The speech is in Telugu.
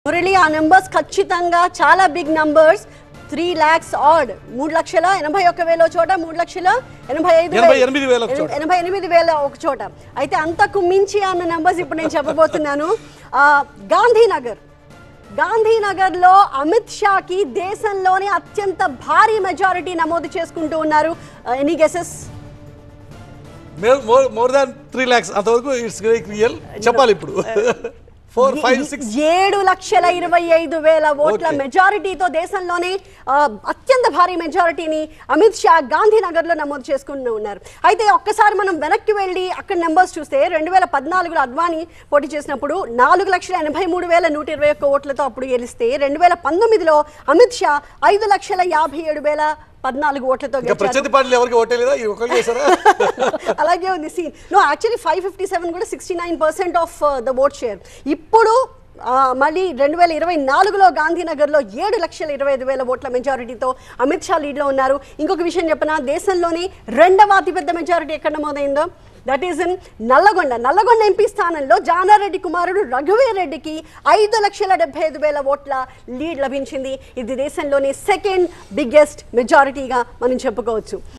మురళి ఆ నెంబర్స్ ఖచ్చితంగా చాలా big numbers three lakhs odd మూడు లక్షల ఎనభై ఒక్క వేల ఒక చోట మూడు లక్షల ఎనభై ఐదు ఎనభై ఎనిమిది వేల ఒక చోట. ఎనభై ఎనిమిది వేల ఒక చోట అయితే అంతకు మించి అన్న నెంబర్స్ ఇప్పుడు నేను చెప్పబోతున్నాను ఆ, గాంధీనగర్ గాంధీనగర్లో అమిత్ షాకి దేశంలోనే అత్యంత భారీ మెజారిటీ నమోదు చేసుకుంటూ ఉన్నారు any guesses more than three lakhs అంతవరకు ఇట్స్ రియల్ చెప్పాలి ఇప్పుడు ఫోర్ ఫైవ్ సిక్స్ ఏడు లక్షల ఇరవై ఐదు వేల ఓట్ల Okay. మెజారిటీతో దేశంలోనే ఆ, అత్యంత భారీ మెజారిటీని అమిత్ షా గాంధీనగర్ లో నమోదు చేసుకుంటూ ఉన్నారు అయితే ఒక్కసారి మనం వెనక్కి వెళ్ళి అక్కడ నెంబర్స్ చూస్తే రెండు వేల పద్నాలుగులో అద్వానీ పోటీ చేసినప్పుడు నాలుగు లక్షల ఎనభై మూడు వేల నూట ఇరవై ఒక్క ఓట్లతో అప్పుడు గెలిస్తే రెండు వేల పంతొమ్మిదిలో అమిత్ షా ఐదు లక్షల యాభై ఏడు వేల పద్నాలుగు ఓట్లతో ఇంకా గెలిచారు ప్రత్యర్థి పార్టీలు ఎవరికి ఓటేలేదా ఈ ఒకళ్ళు చేశారా అలాగే ఉంది scene no actually five fifty seven కూడా sixty nine percent of the vote share ఇప్పుడు ఆ, మళ్ళీ రెండు వేల ఇరవై నాలుగులో గాంధీనగర్లో ఏడు లక్షల ఇరవై ఐదు వేల ఓట్ల మెజారిటీతో అమిత్ షా లీడ్లో ఉన్నారు ఇంకొక విషయం చెప్పిన దేశంలోని రెండవ అతిపెద్ద మెజారిటీ ఎక్కడ నమోదైందో that is in Nalgonda Nalgonda MP స్థానంలో జానారెడ్డి కుమారుడు రఘువీర్ రెడ్డికి ఐదు లక్షల డెబ్బై ఐదు వేల ఓట్ల లీడ్ లభించింది ఇది దేశంలోని సెకండ్ బిగ్గెస్ట్ మెజారిటీగా మనం చెప్పుకోవచ్చు